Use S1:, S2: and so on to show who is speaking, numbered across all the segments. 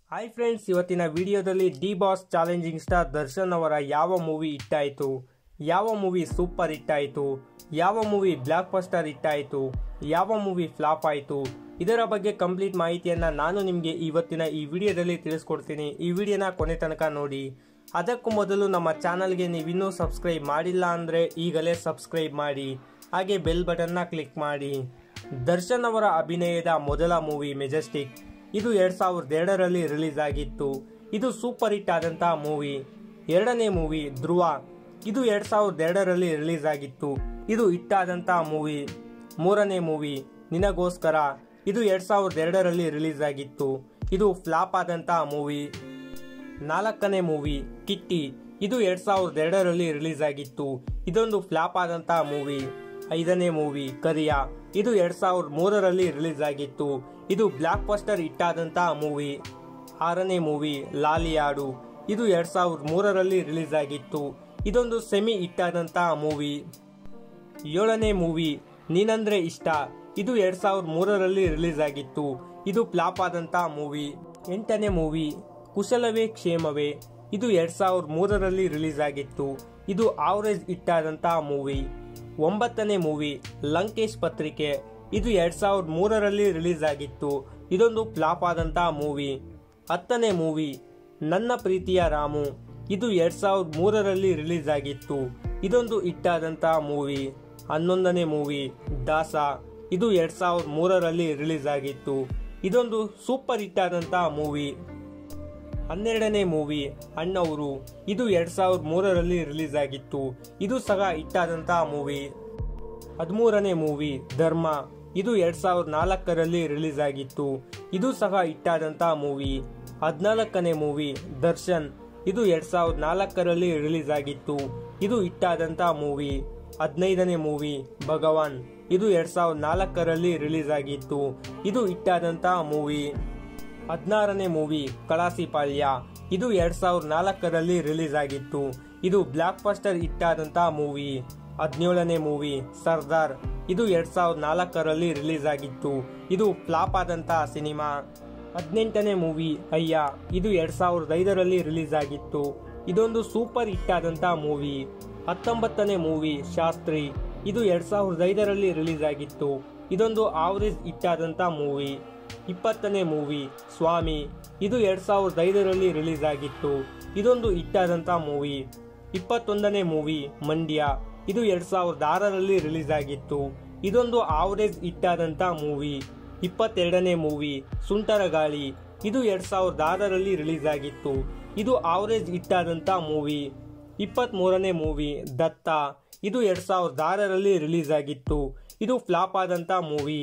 S1: hi friends ಇವತ್ತಿನ ವಿಡಿಯೋದಲ್ಲಿ D boss challenging star Darshan ಅವರ ಯಾವ ಮೂವಿ ಇಟ್ಟಾಯಿತು ಯಾವ ಮೂವಿ ಸೂಪರ್ ಇಟ್ಟಾಯಿತು ಯಾವ ಮೂವಿ ಬ್ಲಾಕ್ ಬಸ್ಟರ್ ಇಟ್ಟಾಯಿತು ಯಾವ ಮೂವಿ ಫ್ಲಾಪ್ ಆಯಿತು ಇದರ ಬಗ್ಗೆ ಕಂಪ್ಲೀಟ್ ಮಾಹಿತಿಯನ್ನ ನಾನು ನಿಮಗೆ ಇವತ್ತಿನ ಈ ವಿಡಿಯೋದಲ್ಲಿ ತಿಳಿಸ್ಕೊಡ್ತೀನಿ ಈ ವಿಡಿಯೋನ ಕೊನೆ ತನಕ ನೋಡಿ ಅದಕ್ಕೂ ಮೊದಲು ನಮ್ಮ ಚಾನಲ್ಗೆ ನೀವಿನ್ನೂ ಸಬ್ಸ್ಕ್ರೈಬ್ ಮಾಡಿಲ್ಲ ಅಂದರೆ ಈಗಲೇ ಸಬ್ಸ್ಕ್ರೈಬ್ ಮಾಡಿ ಹಾಗೆ ಬೆಲ್ ಬಟನ್ನ ಕ್ಲಿಕ್ ಮಾಡಿ ದರ್ಶನ್ ಅವರ ಅಭಿನಯದ ಮೊದಲ ಮೂವಿ ಮೆಜೆಸ್ಟಿಕ್ ಇದು ಎರಡ್ ಸಾವಿರದ ಎರಡರಲ್ಲಿ ರಿಲೀಸ್ ಆಗಿತ್ತು ಇದು ಸೂಪರ್ ಹಿಟ್ ಆದಂತಹ ಮೂವಿ ಎರಡನೇ ಮೂವಿ ಧ್ರುವ ಇದು ಎರಡ್ ಸಾವಿರದ ಎರಡರಲ್ಲಿ ರಿಲೀಸ್ ಆಗಿತ್ತು ಇದು ಹಿಟ್ ಆದಂತಹ ಮೂವಿ ಮೂರನೇ ಮೂವಿ ನಿನಗೋಸ್ಕರ ಇದು ಎರಡ್ ಸಾವಿರದ ಎರಡರಲ್ಲಿ ರಿಲೀಸ್ ಆಗಿತ್ತು ಇದು ಫ್ಲಾಪ್ ಆದಂತಹ ಮೂವಿ ನಾಲ್ಕನೇ ಮೂವಿ ಕಿಟ್ಟಿ ಇದು ಎರಡ್ ಸಾವಿರದ ಎರಡರಲ್ಲಿ ರಿಲೀಸ್ ಆಗಿತ್ತು ಇದೊಂದು ಫ್ಲಾಪ್ ಆದಂತಹ ಮೂವಿ ಐದನೇ ಮೂವಿ ಕರಿಯಾ ಇದು ಎರಡ್ ಸಾವಿರದ ಮೂರರಲ್ಲಿ ರಿಲೀಸ್ ಆಗಿತ್ತು ಇದು ಬ್ಲಾಕ್ ಬಸ್ಟರ್ ಇಟ್ಟಾದಂತಹ ಮೂವಿ ಆರನೇ ಮೂವಿ ಲಾಲಿಯಾಡು ಇದು ಎರಡ್ ಸಾವಿರದ ಮೂರರಲ್ಲಿ ರಿಲೀಸ್ ಆಗಿತ್ತು ಇದೊಂದು ಸೆಮಿ ಇಟ್ಟಾದಂತಹ ಮೂವಿ ಏಳನೇ ಮೂವಿ ನೀನಂದ್ರೆ ಇಷ್ಟ ಇದು ಎರಡ್ ಸಾವಿರದ ಮೂರರಲ್ಲಿ ರಿಲೀಸ್ ಆಗಿತ್ತು ಇದು ಫ್ಲಾಪ್ ಆದಂತಹ ಮೂವಿ ಎಂಟನೇ ಮೂವಿ ಕುಶಲವೇ ಕ್ಷೇಮವೇ ಇದು ಎರಡ್ ಸಾವಿರದ ಮೂರರಲ್ಲಿ ರಿಲೀಸ್ ಆಗಿತ್ತು ಇದು ಆವರೇಜ್ ಇಟ್ಟಾದಂತಹ ಮೂವಿ ಒಂಬತ್ತನೇ ಮೂವಿ ಲಂಕೇಶ್ ಪತ್ರಿಕೆ ಇದು ಎರಡ್ ಸಾವಿರದ ಮೂರರಲ್ಲಿ ರಿಲೀಸ್ ಆಗಿತ್ತು ಇದೊಂದು ಫ್ಲಾಪ್ ಆದಂತಹ ಮೂವಿ ಹತ್ತನೇ ಮೂವಿ ನನ್ನ ಪ್ರೀತಿಯ ರಾಮು ಇದು ಎರಡ್ ಸಾವಿರದ ಮೂರರಲ್ಲಿ ರಿಲೀಸ್ ಆಗಿತ್ತು ಇದೊಂದು ಇಟ್ಟಾದಂತಹ ಮೂವಿ ಹನ್ನೊಂದನೇ ಮೂವಿ ದಾಸ ಇದು ಎರಡ್ ಸಾವಿರದ ಮೂರರಲ್ಲಿ ರಿಲೀಸ್ ಆಗಿತ್ತು ಇದೊಂದು ಸೂಪರ್ ಹಿಟ್ ಆದಂತಹ ಮೂವಿ ಹನ್ನೆರಡನೇ ಮೂವಿ ಅಣ್ಣವರು ಇದು ಎರಡ್ ಸಾವಿರದ ಮೂರರಲ್ಲಿ ರಿಲೀಸ್ ಆಗಿತ್ತು ಇದು ಸಹ ಇಟ್ಟಾದಂತಹ ಮೂವಿ ಹದಿಮೂರನೇ ಮೂವಿ ಧರ್ಮ ಇದು ಎರಡ್ ಸಾವಿರದ ನಾಲ್ಕರಲ್ಲಿ ರಿಲೀಸ್ ಆಗಿತ್ತು ಇದು ಸಹ ಇಟ್ಟಾದಂತಹ ಮೂವಿ ಹದಿನಾಲ್ಕನೇ ಮೂವಿ ದರ್ಶನ್ ಇದು ಎರಡ್ ಸಾವಿರದ ನಾಲ್ಕರಲ್ಲಿ ರಿಲೀಸ್ ಆಗಿತ್ತು ಇದು ಇಟ್ಟಾದಂತಹ ಮೂವಿ ಹದಿನೈದನೇ ಮೂವಿ ಭಗವಾನ್ ಇದು ಎರಡ್ ಸಾವಿರದ ನಾಲ್ಕರಲ್ಲಿ ರಿಲೀಸ್ ಆಗಿತ್ತು ಇದು ಇಟ್ಟಾದಂತಹ ಮೂವಿ ಹದಿನಾರನೇ ಮೂವಿ ಕಳಾಸಿಪಾಳ್ಯ ಇದು ಎರಡ್ ಸಾವಿರದ ನಾಲ್ಕರಲ್ಲಿ ರಿಲೀಸ್ ಆಗಿತ್ತು ಇದು ಬ್ಲಾಕ್ ಬಸ್ಟರ್ ಇಟ್ಟಾದಂತಹ ಮೂವಿ ಹದಿನೇಳನೇ ಮೂವಿ ಸರ್ದಾರ್ ಇದು ಎರಡ್ ಸಾವಿರದ ನಾಲ್ಕರಲ್ಲಿ ರಿಲೀಸ್ ಆಗಿತ್ತು ಇದು ಫ್ಲಾಪ್ ಆದಂತಹ ಸಿನಿಮಾ ಹದಿನೆಂಟನೇ ಮೂವಿ ಅಯ್ಯ ಇದು ಎರಡ್ ಸಾವಿರದ ಐದರಲ್ಲಿ ರಿಲೀಸ್ ಆಗಿತ್ತು ಇದೊಂದು ಸೂಪರ್ ಹಿಟ್ ಆದಂತಹ ಮೂವಿ ಹತ್ತೊಂಬತ್ತನೇ ಮೂವಿ ಶಾಸ್ತ್ರಿ ಇದು ಎರಡ್ ಸಾವಿರದ ಐದರಲ್ಲಿ ರಿಲೀಸ್ ಆಗಿತ್ತು ಇದೊಂದು ಆವರೇಜ್ ಹಿಟ್ ಆದಂತಹ ಮೂವಿ ಇಪ್ಪತ್ತನೇ ಮೂವಿ ಸ್ವಾಮಿ ಇದು ಎರಡ್ ಸಾವಿರದ ಐದರಲ್ಲಿ ರಿಲೀಸ್ ಆಗಿತ್ತು ಇದೊಂದು ಹಿಟ್ಟಾದಂಥ ಮೂವಿ ಇಪ್ಪತ್ತೊಂದನೇ ಮೂವಿ ಮಂಡ್ಯ ಇದು ಎರಡ್ ಸಾವಿರದ ಆರರಲ್ಲಿ ರಿಲೀಸ್ ಆಗಿತ್ತು ಇದೊಂದು ಆವರೇಜ್ ಹಿಟ್ಟಾದಂಥ ಮೂವಿ ಇಪ್ಪತ್ತೆರಡನೇ ಮೂವಿ ಸುಂಟರ ಗಾಳಿ ಇದು ಎರಡ್ ಸಾವಿರದ ಆರರಲ್ಲಿ ರಿಲೀಸ್ ಆಗಿತ್ತು ಇದು ಆವರೇಜ್ ಹಿಟ್ಟಾದಂಥ ಮೂವಿ ಇಪ್ಪತ್ತ್ ಮೂರನೇ ಮೂವಿ ದತ್ತ ಇದು ಎರಡ್ ಸಾವಿರದ ಆರರಲ್ಲಿ ರಿಲೀಸ್ ಆಗಿತ್ತು ಇದು ಫ್ಲಾಪ್ ಆದಂಥ ಮೂವಿ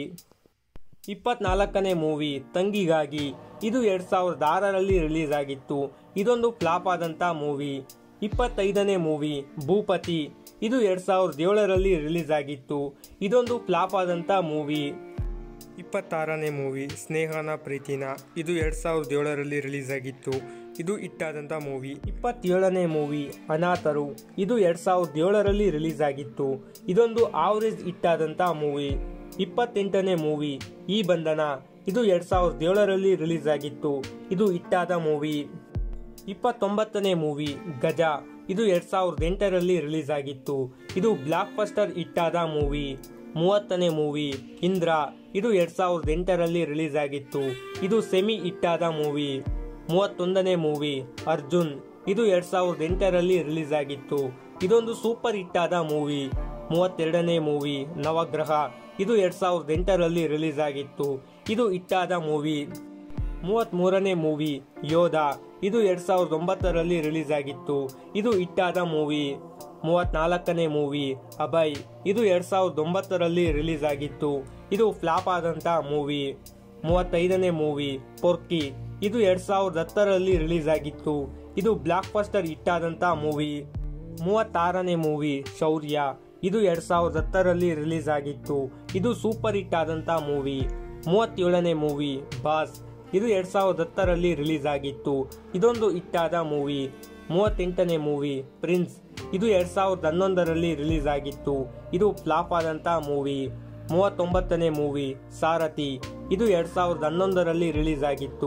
S1: ಇಪ್ಪತ್ನಾಲ್ಕನೇ ಮೂವಿ ತಂಗಿಗಾಗಿ ಇದು ಎರಡ್ ಸಾವಿರದ ಆರರಲ್ಲಿ ರಿಲೀಸ್ ಆಗಿತ್ತು ಇದೊಂದು ಫ್ಲಾಪ್ ಆದಂತ ಮೂವಿ ಇಪ್ಪತ್ತೈದನೇ ಮೂವಿ ಭೂಪತಿ ಇದು ಎರಡ್ ಸಾವಿರದ ಏಳರಲ್ಲಿ ರಿಲೀಸ್ ಆಗಿತ್ತು ಇದೊಂದು ಫ್ಲಾಪ್ ಆದಂತ ಮೂವಿ ಇಪ್ಪತ್ತಾರನೇ ಮೂವಿ ಸ್ನೇಹನ ಪ್ರೀತಿನ ಇದು ಎರಡ್ ಸಾವಿರದ ಏಳರಲ್ಲಿ ರಿಲೀಸ್ ಆಗಿತ್ತು ಇದು ಇಟ್ಟಾದಂಥ ಮೂವಿ ಇಪ್ಪತ್ತೇಳನೇ ಮೂವಿ ಅನಾಥರು ಇದು ಎರಡ್ ಸಾವಿರದ ಏಳರಲ್ಲಿ ರಿಲೀಸ್ ಆಗಿತ್ತು ಇದೊಂದು ಆವರೇಜ್ ಇಟ್ಟಾದಂಥ ಮೂವಿ ಇಪ್ಪತ್ತೆಂಟನೇ ಮೂವಿ ಈ ಬಂಧನ ಇದು ಎರಡ್ ಸಾವಿರದ ಏಳರಲ್ಲಿ ರಿಲೀಸ್ ಆಗಿತ್ತು ಇದು ಇಟ್ಟಾದ ಮೂವಿ ಇಪ್ಪತ್ತೊಂಬತ್ತನೇ ಮೂವಿ ಗಜ ಇದು ಎರಡ್ ಸಾವಿರದ ಎಂಟರಲ್ಲಿ ರಿಲೀಸ್ ಆಗಿತ್ತು ಇದು ಬ್ಲಾಕ್ ಬಸ್ಟರ್ ಇಟ್ಟಾದ ಮೂವಿ ಮೂವತ್ತನೇ ಮೂವಿ ಇಂದ್ರ ಇದು ಎರಡ್ ಸಾವಿರದ ಎಂಟರಲ್ಲಿ ರಿಲೀಸ್ ಆಗಿತ್ತು ಇದು ಸೆಮಿ ಇಟ್ಟಾದ ಮೂವಿ ಮೂವತ್ತೊಂದನೇ ಮೂವಿ ಅರ್ಜುನ್ ಇದು ಎರಡ್ ಸಾವಿರದ ಎಂಟರಲ್ಲಿ ರಿಲೀಸ್ ಆಗಿತ್ತು ಇದೊಂದು ಸೂಪರ್ ಹಿಟ್ಟಾದ ಮೂವಿ ಮೂವತ್ತೆರಡನೇ ಮೂವಿ ನವಗ್ರಹ ಇದು ಎರಡ್ ಸಾವಿರದ ಎಂಟರಲ್ಲಿ ರಿಲೀಸ್ ಆಗಿತ್ತು ಇದು ಇಟ್ಟಾದ ಮೂವಿ ಮೂವತ್ತ್ ಮೂರನೇ ಮೂವಿ ಯೋಧ ಇದು ಎರಡ್ ಸಾವಿರದ ಒಂಬತ್ತರಲ್ಲಿ ರಿಲೀಸ್ ಆಗಿತ್ತು ಇದು ಇಟ್ಟಾದ ಮೂವಿ ಮೂವತ್ನಾಲ್ಕನೇ ಮೂವಿ ಅಭಯ್ ಇದು ಎರಡ್ ಸಾವಿರದ ಒಂಬತ್ತರಲ್ಲಿ ರಿಲೀಸ್ ಆಗಿತ್ತು ಇದು ಫ್ಲಾಪ್ ಆದಂತ ಮೂವಿ ಮೂವತ್ತೈದನೇ ಮೂವಿ ಪೊರ್ಕಿ ಇದು ಎರಡ್ ಸಾವಿರದ ಹತ್ತರಲ್ಲಿ ರಿಲೀಸ್ ಆಗಿತ್ತು ಇದು ಬ್ಲಾಕ್ ಬಸ್ಟರ್ ಇಟ್ಟಾದಂತ ಮೂವಿ ಮೂವತ್ತಾರನೇ ಮೂವಿ ಶೌರ್ಯ ಇದು ಎರಡ್ ಸಾವಿರದ ಹತ್ತರಲ್ಲಿ ರಿಲೀಸ್ ಆಗಿತ್ತು ಇದು ಸೂಪರ್ ಹಿಟ್ ಆದಂತ ಮೂವಿ ಮೂವತ್ತೇಳನೇ ಮೂವಿ ಬಾಸ್ ಇದು ಎರಡ್ ಸಾವಿರದ ಹತ್ತರಲ್ಲಿ ರಿಲೀಸ್ ಆಗಿತ್ತು ಇದೊಂದು ಹಿಟ್ಟಾದ ಮೂವಿ ಮೂವತ್ತೆಂಟನೇ ಮೂವಿ ಪ್ರಿನ್ಸ್ ಇದು ಎರಡ್ ಸಾವಿರದ ಹನ್ನೊಂದರಲ್ಲಿ ರಿಲೀಸ್ ಆಗಿತ್ತು ಇದು ಫ್ಲಾಪ್ ಆದಂತ ಮೂವಿ ಮೂವತ್ತೊಂಬತ್ತನೇ ಮೂವಿ ಸಾರಥಿ ಇದು ಎರಡ್ ಸಾವಿರದ ಹನ್ನೊಂದರಲ್ಲಿ ರಿಲೀಸ್ ಆಗಿತ್ತು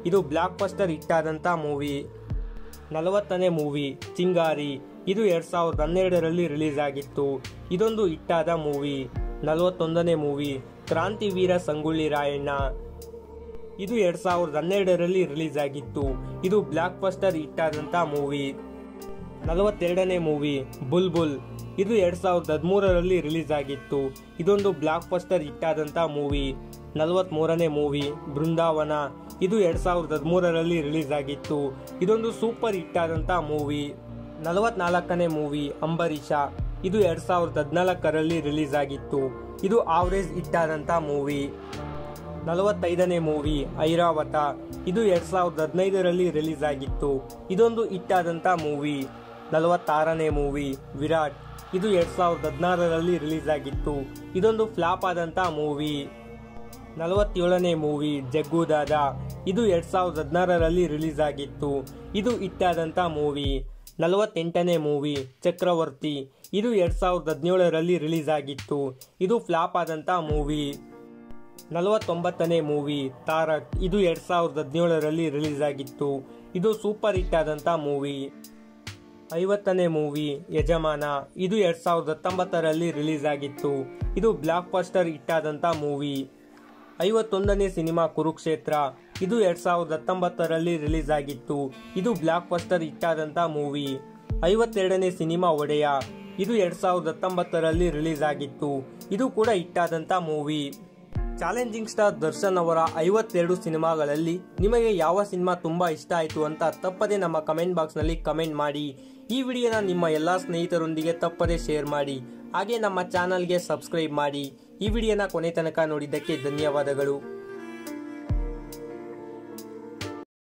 S1: ಇದು ಬ್ಲಾಕ್ ಬಸ್ಟರ್ ಹಿಟ್ಟಾದಂಥ ಮೂವಿ ನಲವತ್ತನೇ ಮೂವಿ ಚಿಂಗಾರಿ ಇದು ಎರಡ್ ಸಾವಿರದ ಹನ್ನೆರಡರಲ್ಲಿ ರಿಲೀಸ್ ಆಗಿತ್ತು ಇದೊಂದು ಹಿಟ್ಟಾದ ಮೂವಿ ನಲವತ್ತೊಂದನೇ ಮೂವಿ ಕ್ರಾಂತಿವೀರ ಸಂಗೊಳ್ಳಿ ರಾಯಣ್ಣ ಇದು ಎರಡ್ ಸಾವಿರದ ಹನ್ನೆರಡರಲ್ಲಿ ರಿಲೀಸ್ ಆಗಿತ್ತು ಇದು ಬ್ಲಾಕ್ ಬಸ್ಟರ್ ಹಿಟ್ಟಾದಂಥ ಮೂವಿ ನಲವತ್ತೆರಡನೇ ಮೂವಿ ಬುಲ್ಬುಲ್ ಇದು ಎರಡ್ ಸಾವಿರದ ಹದಿಮೂರರಲ್ಲಿ ರಿಲೀಸ್ ಆಗಿತ್ತು ಇದೊಂದು ಬ್ಲಾಕ್ ಬಸ್ಟರ್ ಹಿಟ್ಟಾದಂಥ ಮೂವಿ ನಲವತ್ಮೂರನೇ ಮೂವಿ ಬೃಂದಾವನ ಇದು ಎರಡ್ ಸಾವಿರದ ಹದಿಮೂರರಲ್ಲಿ ರಿಲೀಸ್ ಆಗಿತ್ತು ಇದೊಂದು ಸೂಪರ್ ಹಿಟ್ ಆದಂಥ ಮೂವಿ ನಲವತ್ನಾಲ್ಕನೇ ಮೂವಿ ಅಂಬರೀಷ ಇದು ಎರಡ್ ಸಾವಿರದ ಹದಿನಾಲ್ಕರಲ್ಲಿ ರಿಲೀಸ್ ಆಗಿತ್ತು ಇದು ಆವರೇಜ್ ಹಿಟ್ ಆದಂಥ ಮೂವಿ ನಲವತ್ತೈದನೇ ಮೂವಿ ಐರಾವತ ಇದು ಎರಡ್ ಸಾವಿರದ ಹದಿನೈದರಲ್ಲಿ ರಿಲೀಸ್ ಆಗಿತ್ತು ಇದೊಂದು ಹಿಟ್ ಆದಂಥ ಮೂವಿ ನಲವತ್ತಾರನೇ ಮೂವಿ ವಿರಾಟ್ ಇದು ಎರಡ್ ಸಾವಿರದ ಹದಿನಾರರಲ್ಲಿ ರಿಲೀಸ್ ಆಗಿತ್ತು ಇದೊಂದು ಫ್ಲಾಪ್ ಆದಂಥ ಮೂವಿ ನಲವತ್ತೇಳನೇ ಮೂವಿ ಜಗ್ಗುದಾದ ಇದು ಎರಡ್ ಸಾವಿರದ ಹದಿನಾರರಲ್ಲಿ ರಿಲೀಸ್ ಆಗಿತ್ತು ಇದು ಹಿಟ್ ಆದಂಥ ಮೂವಿ ನಲವತ್ತೆಂಟನೇ ಮೂವಿ ಚಕ್ರವರ್ತಿ ಇದು ಎರಡ್ ಸಾವಿರದ ಹದಿನೇಳರಲ್ಲಿ ರಿಲೀಸ್ ಆಗಿತ್ತು ಇದು ಫ್ಲಾಪ್ ಆದಂಥ ಮೂವಿ ನಲವತ್ತೊಂಬತ್ತನೇ ಮೂವಿ ತಾರಕ್ ಇದು ಎರಡ್ ಸಾವಿರದ ಹದಿನೇಳರಲ್ಲಿ ರಿಲೀಸ್ ಆಗಿತ್ತು ಇದು ಸೂಪರ್ ಹಿಟ್ ಆದಂಥ ಮೂವಿ ಐವತ್ತನೇ ಮೂವಿ ಯಜಮಾನ ಇದು ಎರಡ್ ಸಾವಿರದ ಹತ್ತೊಂಬತ್ತರಲ್ಲಿ ರಿಲೀಸ್ ಆಗಿತ್ತು ಇದು ಬ್ಲಾಕ್ ಬಸ್ಟರ್ ಹಿಟ್ ಆದಂಥ ಮೂವಿ ಐವತ್ತೊಂದನೇ ಸಿನಿಮಾ ಕುರುಕ್ಷೇತ್ರ ಇದು ಎರಡ್ ಸಾವಿರದ ಹತ್ತೊಂಬತ್ತರಲ್ಲಿ ರಿಲೀಸ್ ಆಗಿತ್ತು ಇದು ಬ್ಲಾಕ್ ಬಸ್ಟರ್ ಹಿಟ್ ಆದಂಥ ಮೂವಿ ಐವತ್ತೆರಡನೇ ಸಿನಿಮಾ ಒಡೆಯ ಇದು ಎರಡ್ ಸಾವಿರದ ಹತ್ತೊಂಬತ್ತರಲ್ಲಿ ರಿಲೀಸ್ ಆಗಿತ್ತು ಇದು ಕೂಡ ಹಿಟ್ ಆದಂಥ ಮೂವಿ ಚಾಲೆಂಜಿಂಗ್ ಸ್ಟಾರ್ ದರ್ಶನ್ ಅವರ ಐವತ್ತೆರಡು ಸಿನಿಮಾಗಳಲ್ಲಿ ನಿಮಗೆ ಯಾವ ಸಿನಿಮಾ ತುಂಬಾ ಇಷ್ಟ ಆಯಿತು ಅಂತ ತಪ್ಪದೆ ನಮ್ಮ ಕಮೆಂಟ್ ಬಾಕ್ಸ್ನಲ್ಲಿ ಕಮೆಂಟ್ ಮಾಡಿ ಈ ವಿಡಿಯೋನ ನಿಮ್ಮ ಎಲ್ಲ ಸ್ನೇಹಿತರೊಂದಿಗೆ ತಪ್ಪದೆ ಶೇರ್ ಮಾಡಿ ಹಾಗೆ ನಮ್ಮ ಚಾನಲ್ಗೆ ಸಬ್ಸ್ಕ್ರೈಬ್ ಮಾಡಿ ಈ ವಿಡಿಯೋನ ಕೊನೆ ತನಕ ನೋಡಿದ್ದಕ್ಕೆ ಧನ್ಯವಾದಗಳು